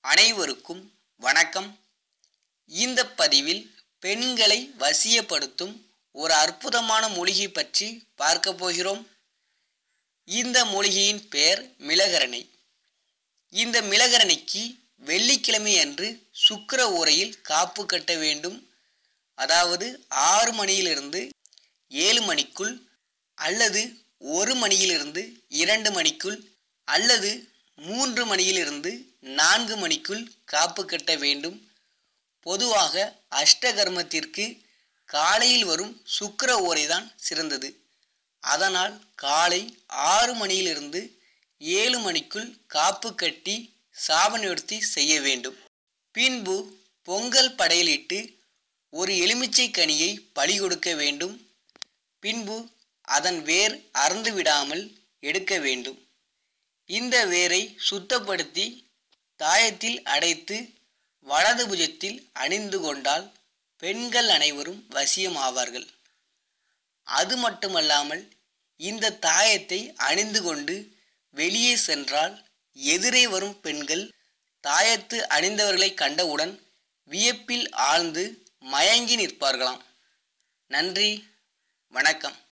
அனைவருக்கும் வணக்கம் இந்த பதிவில் பெண்களை வசியப்படுத்தும் ஒரு அற்புதமான மூலிகை பற்றி பார்க்க போகிறோம் இந்த மூலிகையின் பெயர் மிளகரணை இந்த மிளகரணைக்கு வெள்ளிக்கிழமை அன்று சுக்கிர உரையில் காப்பு கட்ட வேண்டும் அதாவது ஆறு மணியிலிருந்து ஏழு மணிக்குள் அல்லது ஒரு மணியிலிருந்து இரண்டு மணிக்குள் அல்லது மூன்று மணியிலிருந்து நான்கு மணிக்குள் காப்பு கட்ட வேண்டும் பொதுவாக அஷ்டகர்மத்திற்கு காலையில் வரும் சுக்கிர ஓரைதான் சிறந்தது அதனால் காலை ஆறு மணியிலிருந்து ஏழு மணிக்குள் காப்பு கட்டி சாபநிவர்த்தி செய்ய வேண்டும் பின்பு பொங்கல் படையலிட்டு ஒரு எலுமிச்சை கனியை பலி கொடுக்க வேண்டும் பின்பு அதன் வேர் அறந்து விடாமல் எடுக்க வேண்டும் இந்த வேரை சுத்தப்படுத்தி தாயத்தில் அடைத்து வலது புஜத்தில் அணிந்து கொண்டால் பெண்கள் அனைவரும் வசியம் ஆவார்கள் அது மட்டுமல்லாமல் இந்த தாயத்தை அணிந்து கொண்டு வெளியே சென்றால் எதிரே வரும் பெண்கள் தாயத்து அணிந்தவர்களை கண்டவுடன் வியப்பில் ஆழ்ந்து மயங்கி நிற்பார்களாம் நன்றி வணக்கம்